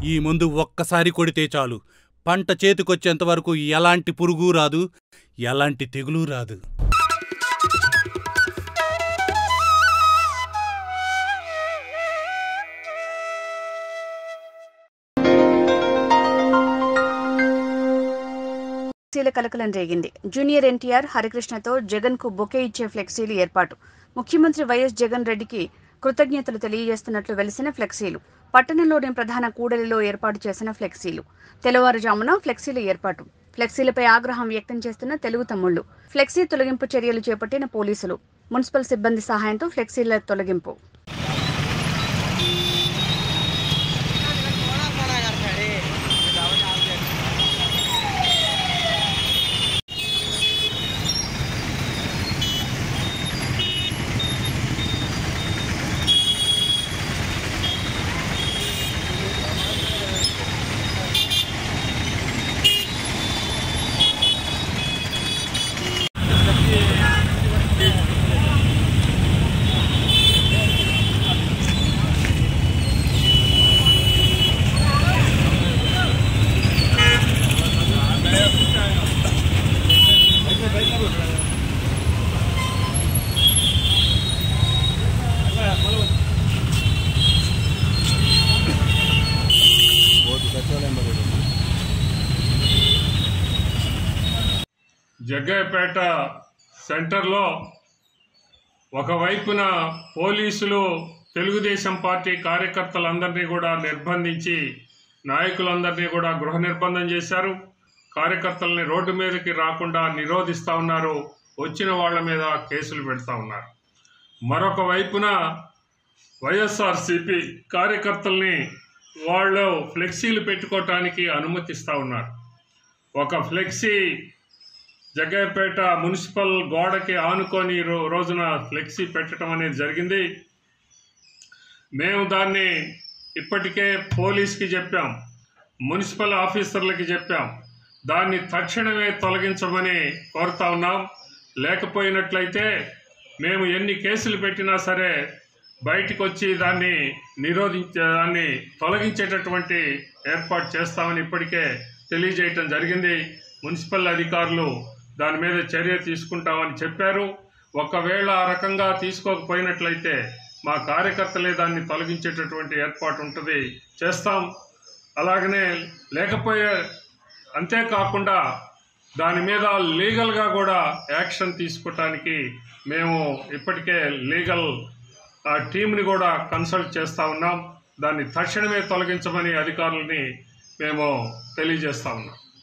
ఈ మందు ఒక్కసారి కొడితే చాలు పంట చేతికొచ్చేంత వరకు ఎలాంటి పురుగు రాదు ఎలాంటి తెగులు రాదు ఫ్లెక్సీల కలకలం రేగింది జూనియర్ ఎన్టీఆర్ హరికృష్ణతో జగన్ కు బొకే ఇచ్చే ఫ్లెక్సీలు ఏర్పాటు ముఖ్యమంత్రి వైఎస్ జగన్ రెడ్డికి కృతజ్ఞతలు తెలియజేస్తున్నట్లు వెలిసిన ఫ్లెక్సీలు పట్టణంలోని ప్రధాన కూడలిలో ఏర్పాటు చేసిన ఫ్లెక్సీలు తెల్లవారుజామున ఫ్లెక్సీల ఏర్పాటు ఫ్లెక్సీలపై ఆగ్రహం వ్యక్తం చేస్తున్న తెలుగు తమ్ముళ్లు ఫ్లెక్సీ తొలగింపు చర్యలు చేపట్టిన పోలీసులు మున్సిపల్ సిబ్బంది సహాయంతో ఫ్లెక్సీల తొలగింపు జగ్గయ్యపేట సెంటర్లో ఒకవైపున పోలీసులు తెలుగుదేశం పార్టీ కార్యకర్తలందరినీ కూడా నిర్బంధించి నాయకులందరినీ కూడా గృహ నిర్బంధం చేశారు కార్యకర్తల్ని రోడ్డు మీదకి రాకుండా నిరోధిస్తూ ఉన్నారు వచ్చిన వాళ్ళ మీద కేసులు పెడతా ఉన్నారు మరొక వైపున వైఎస్ఆర్సిపి కార్యకర్తల్ని వాళ్ళు ఫ్లెక్సీలు పెట్టుకోవటానికి అనుమతిస్తూ ఉన్నారు ఒక ఫ్లెక్సీ జగ్గయ్యపేట మున్సిపల్ గోడకి ఆనుకొని రో రోజున ఫ్లెక్సీ పెట్టడం అనేది జరిగింది మేము దాన్ని ఇప్పటికే పోలీస్కి చెప్పాం మున్సిపల్ ఆఫీసర్లకి చెప్పాం దాన్ని తక్షణమే తొలగించమని కోరుతా ఉన్నాం లేకపోయినట్లయితే మేము ఎన్ని కేసులు పెట్టినా సరే బయటికి వచ్చి దాన్ని నిరోధించే దాన్ని తొలగించేటటువంటి ఏర్పాటు చేస్తామని ఇప్పటికే తెలియజేయటం జరిగింది మున్సిపల్ అధికారులు దాని మీద చర్య తీసుకుంటామని చెప్పారు ఒకవేళ ఆ రకంగా తీసుకోకపోయినట్లయితే మా కార్యకర్తలే దాన్ని తొలగించేటటువంటి ఏర్పాటు ఉంటుంది చేస్తాం అలాగనే లేకపోయే అంతేకాకుండా దాని మీద లీగల్గా కూడా యాక్షన్ తీసుకోవటానికి మేము ఇప్పటికే లీగల్ ఆ టీంని కూడా కన్సల్ట్ చేస్తూ ఉన్నాం దాన్ని తక్షణమే తొలగించమని అధికారులని మేము తెలియజేస్తా ఉన్నాం